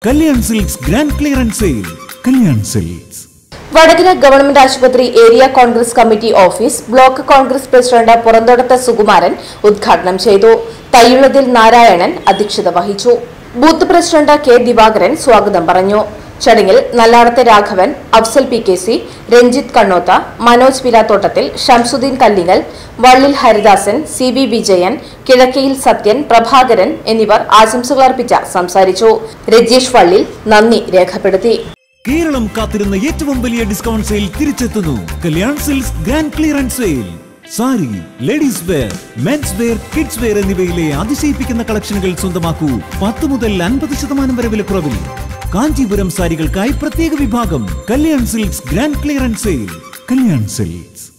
Kalyan Silks grand clearance sale Kalyan Silks Vadakara government ആശുപത്രി area Congress committee office block Congress president Puranthodath Sukumaran ഉദ്ഘാടനം ചെയ്തു തയ്യുള്ളതിൽ നാരായണൻ അധ്യക്ഷത വഹിച്ചു ബൂത്ത് പ്രസിഡന്റ് കെ ദിവാകരൻ സ്വാഗതം പറഞ്ഞു ചടങ്ങിൽ നല്ലാടത്തെ Raghavan Afsal P K C Ranjith Kannoth Manoj പിലാത്തോട്ടത്തിൽ ഷംസുദ്ദീൻ കല്ലിങ്ങൽ വള്ളിൽ ഹരിദാസൻ സി ബി വിജയൻ കിഴക്കയിൽ സത്യൻ പ്രഭാകരൻ എന്നിവർ ആശംസകൾ അർപ്പിച്ച സംസാരിച്ചു രജീഷ് വള്ളിൽ നന്ദി രേഖപ്പെടുത്തി കേരളം കാത്തിരുന്ന ഏറ്റവും വലിയ ഡിസ്കൗണ്ട് സെയിൽ തിരിച്ചെത്തുന്നു Kalyan Silks grand clearance sale sari ladies wear men's wear kids wear എന്നിവയിലെ അതിശയിപ്പിക്കുന്ന കളക്ഷനുകൾ സ്വന്തമാക്കൂ പത്ത് മുതൽ അൻപത് ശതമാനം വരെ വിലക്കുറവിൽ കാഞ്ചീപുരം സാരികൾക്കായി പ്രത്യേക വിഭാഗം Kalyan Silks grand clearance sale Kalyan silks